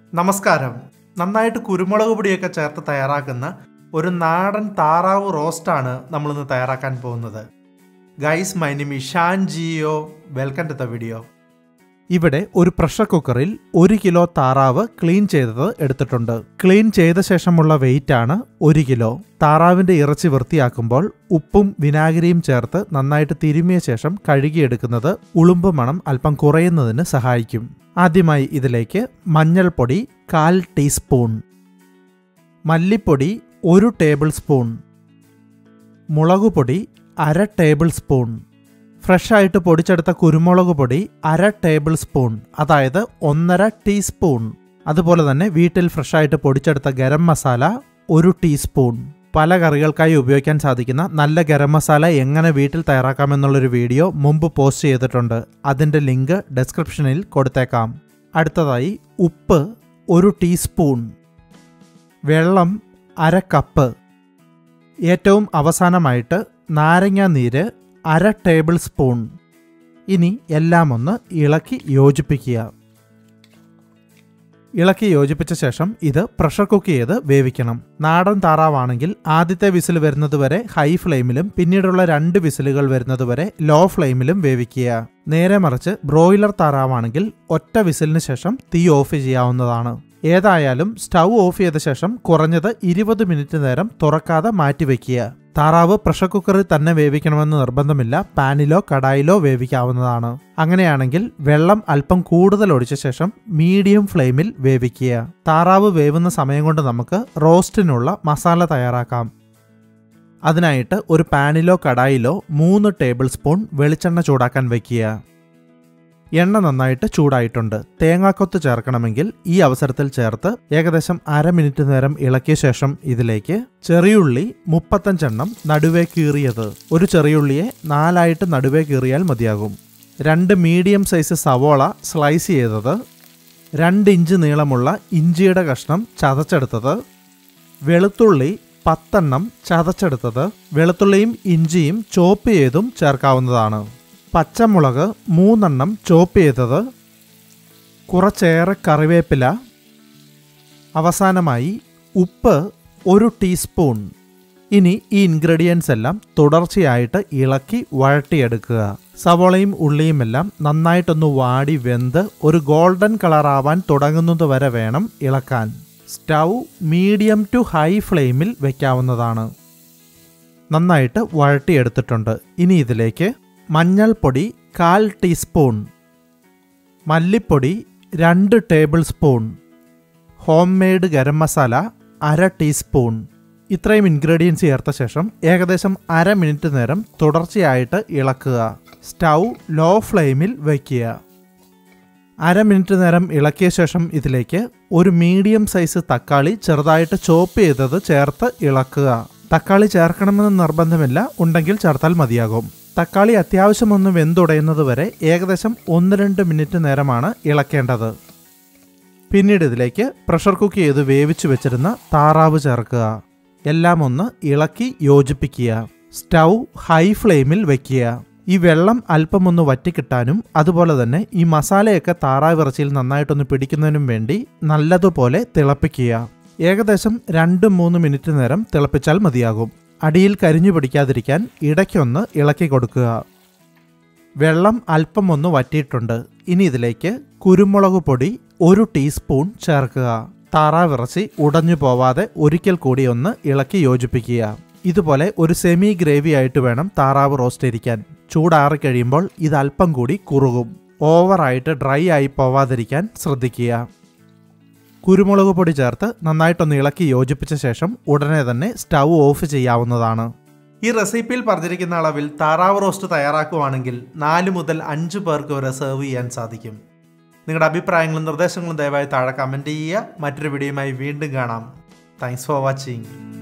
നമസ്കാരം നന്നായിട്ട് കുരുമുളക് പൊടിയൊക്കെ ചേർത്ത് തയ്യാറാക്കുന്ന ഒരു നാടൻ താറാവ് റോസ്റ്റാണ് നമ്മളിന്ന് തയ്യാറാക്കാൻ പോകുന്നത് ഗൈസ് മൈ നിം ഇഷാൻ ജിയോ വെൽക്കം ടു ദ വീഡിയോ ഇവിടെ ഒരു പ്രഷർ കുക്കറിൽ ഒരു കിലോ താറാവ് ക്ലീൻ ചെയ്തത് എടുത്തിട്ടുണ്ട് ക്ലീൻ ചെയ്ത ശേഷമുള്ള വെയിറ്റ് ആണ് ഒരു കിലോ താറാവിന്റെ ഇറച്ചി വൃത്തിയാക്കുമ്പോൾ ഉപ്പും വിനാഗിരിയും ചേർത്ത് നന്നായിട്ട് തിരുമിയ ശേഷം കഴുകിയെടുക്കുന്നത് ഉളുമ്പ് മണം അല്പം കുറയുന്നതിന് സഹായിക്കും ആദ്യമായി ഇതിലേക്ക് മഞ്ഞൾപ്പൊടി കാൽ ടീസ്പൂൺ മല്ലിപ്പൊടി ഒരു ടേബിൾ സ്പൂൺ മുളകുപൊടി അര ടേബിൾ സ്പൂൺ ഫ്രഷായിട്ട് പൊടിച്ചെടുത്ത കുരുമുളക് പൊടി അര ടേബിൾ സ്പൂൺ അതായത് ഒന്നര ടീസ്പൂൺ അതുപോലെ തന്നെ വീട്ടിൽ ഫ്രഷായിട്ട് പൊടിച്ചെടുത്ത ഗരം മസാല ഒരു ടീസ്പൂൺ പല കറികൾക്കായി ഉപയോഗിക്കാൻ സാധിക്കുന്ന നല്ല ഗരം മസാല എങ്ങനെ വീട്ടിൽ തയ്യാറാക്കാമെന്നുള്ളൊരു വീഡിയോ മുമ്പ് പോസ്റ്റ് ചെയ്തിട്ടുണ്ട് അതിൻ്റെ ലിങ്ക് ഡിസ്ക്രിപ്ഷനിൽ കൊടുത്തേക്കാം അടുത്തതായി ഉപ്പ് ഒരു ടീസ്പൂൺ വെള്ളം അര കപ്പ് ഏറ്റവും അവസാനമായിട്ട് നാരങ്ങ നീര് അര ടേബിൾ സ്പൂൺ ഇനി എല്ലാം ഒന്ന് ഇളക്കി യോജിപ്പിക്കുക ഇളക്കി യോജിപ്പിച്ച ശേഷം ഇത് പ്രഷർ കുക്ക് ചെയ്ത് വേവിക്കണം നാടൻ താറാവാണെങ്കിൽ ആദ്യത്തെ വിസിൽ വരുന്നത് വരെ ഹൈ ഫ്ലെയിമിലും പിന്നീടുള്ള രണ്ട് വിസിലുകൾ വരുന്നത് വരെ ലോ ഫ്ലെയിമിലും വേവിക്കുക നേരെ മറിച്ച് ബ്രോയിലർ താറാവാണെങ്കിൽ ഒറ്റ വിസിലിന് ശേഷം തീ ഓഫ് ചെയ്യാവുന്നതാണ് ഏതായാലും സ്റ്റൗ ഓഫ് ചെയ്ത ശേഷം കുറഞ്ഞത് ഇരുപത് മിനിറ്റ് നേരം തുറക്കാതെ മാറ്റിവെക്കുക താറാവ് പ്രഷർ കുക്കറിൽ തന്നെ വേവിക്കണമെന്ന് നിർബന്ധമില്ല പാനിലോ കടായിലോ വേവിക്കാവുന്നതാണ് അങ്ങനെയാണെങ്കിൽ വെള്ളം അല്പം കൂടുതൽ ഒഴിച്ച ശേഷം മീഡിയം ഫ്ലെയിമിൽ വേവിക്കുക താറാവ് വേവുന്ന സമയം കൊണ്ട് നമുക്ക് റോസ്റ്റിനുള്ള മസാല തയ്യാറാക്കാം അതിനായിട്ട് ഒരു പാനിലോ കടായിലോ മൂന്ന് ടേബിൾ സ്പൂൺ വെളിച്ചെണ്ണ ചൂടാക്കാൻ വയ്ക്കുക എണ്ണ നന്നായിട്ട് ചൂടായിട്ടുണ്ട് തേങ്ങാക്കൊത്ത് ചേർക്കണമെങ്കിൽ ഈ അവസരത്തിൽ ചേർത്ത് ഏകദേശം അര മിനിറ്റ് നേരം ഇളക്കിയ ശേഷം ഇതിലേക്ക് ചെറിയുള്ളി മുപ്പത്തഞ്ചെണ്ണം നടുവേ കീറിയത് ഒരു ചെറിയുള്ളിയെ നാലായിട്ട് നടുവേ കീറിയാൽ മതിയാകും രണ്ട് മീഡിയം സൈസ് സവോള സ്ലൈസ് ചെയ്തത് രണ്ട് ഇഞ്ച് നീളമുള്ള ഇഞ്ചിയുടെ കഷ്ണം ചതച്ചെടുത്തത് വെളുത്തുള്ളി പത്തെണ്ണം ചതച്ചെടുത്തത് വെളുത്തുള്ളിയും ഇഞ്ചിയും ചോപ്പ് ചെയ്തും ചേർക്കാവുന്നതാണ് പച്ചമുളക് മൂന്നെണ്ണം ചോപ്പ് ചെയ്തത് കുറച്ചേറെ കറിവേപ്പില അവസാനമായി ഉപ്പ് ഒരു ടീസ്പൂൺ ഇനി ഈ ഇൻഗ്രീഡിയൻസ് എല്ലാം തുടർച്ചയായിട്ട് ഇളക്കി വഴട്ടിയെടുക്കുക സവോളയും ഉള്ളിയും എല്ലാം നന്നായിട്ടൊന്ന് വാടി വെന്ത് ഒരു ഗോൾഡൻ കളർ ആവാൻ തുടങ്ങുന്നത് വരെ വേണം ഇളക്കാൻ സ്റ്റൗ മീഡിയം ടു ഹൈ ഫ്ലെയിമിൽ വെക്കാവുന്നതാണ് നന്നായിട്ട് വഴട്ടിയെടുത്തിട്ടുണ്ട് ഇനി ഇതിലേക്ക് മഞ്ഞൾപ്പൊടി കാൽ ടീസ്പൂൺ മല്ലിപ്പൊടി രണ്ട് tablespoon homemade garam masala അര ടീസ്പൂൺ ഇത്രയും ഇൻഗ്രീഡിയൻസ് ചേർത്ത ശേഷം ഏകദേശം അര മിനിറ്റ് നേരം തുടർച്ചയായിട്ട് ഇളക്കുക സ്റ്റൗ ലോ ഫ്ലെയിമിൽ വയ്ക്കുക അര മിനിറ്റ് നേരം ഇളക്കിയ ശേഷം ഇതിലേക്ക് ഒരു മീഡിയം സൈസ് തക്കാളി ചെറുതായിട്ട് ചോപ്പ് ചെയ്തത് ചേർത്ത് ഇളക്കുക തക്കാളി ചേർക്കണമെന്ന് നിർബന്ധമില്ല ഉണ്ടെങ്കിൽ ചേർത്താൽ മതിയാകും തക്കാളി അത്യാവശ്യം ഒന്ന് വെന്തുടയുന്നത് വരെ ഏകദേശം ഒന്ന് രണ്ട് മിനിറ്റ് നേരമാണ് ഇളക്കേണ്ടത് പിന്നീട് ഇതിലേക്ക് പ്രഷർ കുക്ക് ചെയ്ത് വേവിച്ചു വെച്ചിരുന്ന താറാവ് ചേർക്കുക എല്ലാം ഒന്ന് ഇളക്കി യോജിപ്പിക്കുക സ്റ്റൗ ഹൈ ഫ്ലെയിമിൽ വെക്കുക ഈ വെള്ളം അല്പം ഒന്ന് വറ്റിക്കിട്ടാനും അതുപോലെ തന്നെ ഈ മസാലയൊക്കെ താറാവിറച്ചിയിൽ നന്നായിട്ടൊന്ന് പിടിക്കുന്നതിനും വേണ്ടി നല്ലതുപോലെ തിളപ്പിക്കുക ഏകദേശം രണ്ട് മൂന്ന് മിനിറ്റ് നേരം തിളപ്പിച്ചാൽ മതിയാകും അടിയിൽ കരിഞ്ഞു പിടിക്കാതിരിക്കാൻ ഇടയ്ക്കൊന്ന് ഇളക്കി കൊടുക്കുക വെള്ളം അല്പം ഒന്ന് വറ്റിയിട്ടുണ്ട് ഇനി ഇതിലേക്ക് കുരുമുളക് പൊടി ഒരു ടീസ്പൂൺ ചേർക്കുക താറാവിറച്ചി ഉടഞ്ഞു പോവാതെ ഒരിക്കൽ കൂടി ഒന്ന് ഇളക്കി യോജിപ്പിക്കുക ഇതുപോലെ ഒരു സെമി ഗ്രേവി ആയിട്ട് വേണം താറാവ് റോസ്റ്റ് ഇരിക്കാൻ ചൂടാറി കഴിയുമ്പോൾ ഇത് അല്പം കൂടി കുറുകും ഓവറായിട്ട് ഡ്രൈ ആയി പോവാതിരിക്കാൻ ശ്രദ്ധിക്കുക കുരുമുളക് പൊടി ചേർത്ത് നന്നായിട്ടൊന്ന് ഇളക്കി യോജിപ്പിച്ച ശേഷം ഉടനെ തന്നെ സ്റ്റൗ ഓഫ് ചെയ്യാവുന്നതാണ് ഈ റെസിപ്പിയിൽ പറഞ്ഞിരിക്കുന്ന അളവിൽ താറാവ് റോസ്റ്റ് തയ്യാറാക്കുവാണെങ്കിൽ നാല് മുതൽ അഞ്ച് പേർക്ക് വരെ സെർവ് ചെയ്യാൻ സാധിക്കും നിങ്ങളുടെ അഭിപ്രായങ്ങളും നിർദ്ദേശങ്ങളും ദയവായി താഴെ കമൻറ്റ് ചെയ്യുക മറ്റൊരു വീഡിയോയുമായി വീണ്ടും കാണാം താങ്ക്സ് ഫോർ വാച്ചിങ്